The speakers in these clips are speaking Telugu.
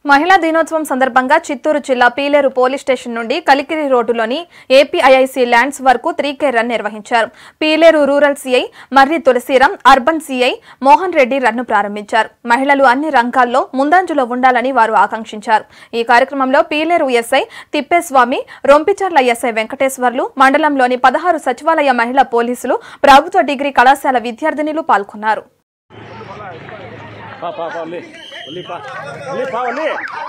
మహిళా దినోత్సవం సందర్భంగా చిత్తూరు జిల్లా పీలేరు పోలీస్ స్టేషన్ నుండి కలికిరి రోడ్డులోని ఏపీఐఐసి ల్యాండ్స్ వరకు త్రీ కే రన్ నిర్వహించారు Pileru rural CI Marri Tulasiram urban CI Mohan Reddy రన్ను ప్రారంభించారు మహిళలు అన్ని రంగాల్లో ముందంజలో ఉండాలని వారు ఆకాంక్షించారు ఈ కార్యక్రమంలో పీలేరు ఎస్ఐ తిప్పేస్వామి రొంపిచర్ల ఎస్ఐ వెంకటేశ్వర్లు మండలంలోని పదహారు సచివాలయ మహిళా పోలీసులు ప్రభుత్వ డిగ్రీ కళాశాల విద్యార్థినిలు పాల్గొన్నారు పా పా పా ఒల్లి ఒల్లి పా ఒల్లి పా ఒల్లి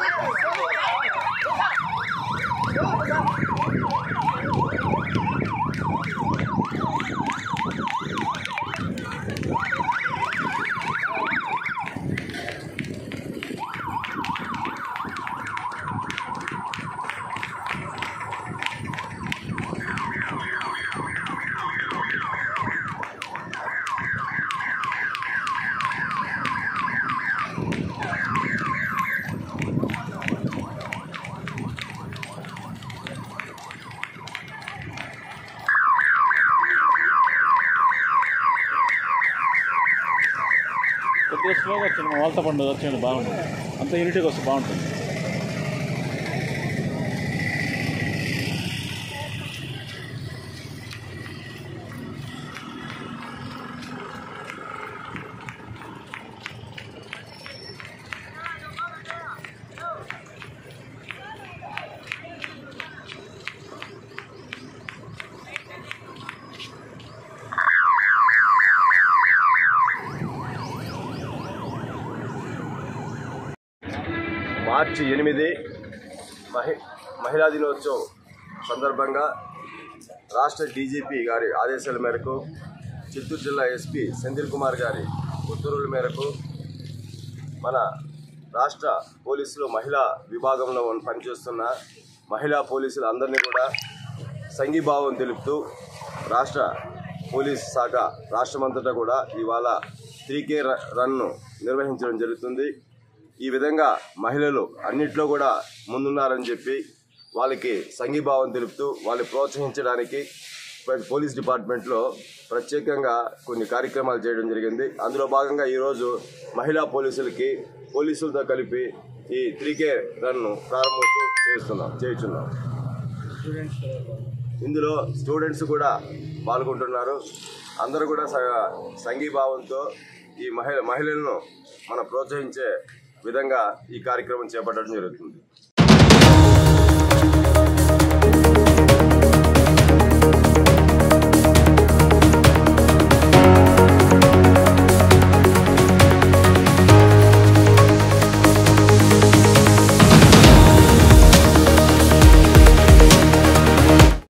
కొద్దిగా స్లోగా వచ్చింది మా వాళ్ళతో పండు వచ్చింది బాగుంటుంది అంత యూనిటీగా వస్తే బాగుంటుంది మార్చి ఎనిమిది మహి మహిళా దినోత్సవం సందర్భంగా రాష్ట్ర డీజీపీ గారి ఆదేశాల మేరకు చిత్తూరు జిల్లా ఎస్పీ సెంధిల్ కుమార్ గారి ఉత్తర్వుల మేరకు మన రాష్ట్ర పోలీసులు మహిళా విభాగంలో ఉన్న- పనిచేస్తున్న మహిళా పోలీసులు అందరినీ కూడా సంఘీభావం తెలుపుతూ రాష్ట్ర పోలీస్ శాఖ రాష్ట్రమంతటా కూడా ఇవాళ త్రీ కే రన్ను నిర్వహించడం జరుగుతుంది ఈ విధంగా మహిళలు అన్నిట్లో కూడా ముందున్నారని చెప్పి వాళ్ళకి సంఘీభావం తెలుపుతూ వాళ్ళని ప్రోత్సహించడానికి ప- పోలీస్ డిపార్ట్మెంట్లో ప్రత్యేకంగా కొన్ని కార్యక్రమాలు చేయడం జరిగింది అందులో భాగంగా ఈరోజు మహిళా పోలీసులకి పోలీసులతో కలిపి ఈ త్రీ కే రన్ను ప్రారంభోత్సవం చేస్తున్నాం చేస్తున్నాం ఇందులో స్టూడెంట్స్ కూడా పాల్గొంటున్నారు అందరూ కూడా స- సంఘీభావంతో ఈ మహిళ మహిళలను మనం ప్రోత్సహించే విధంగా ఈ కార్యక్రమం చేపట్టడం జరుగుతుంది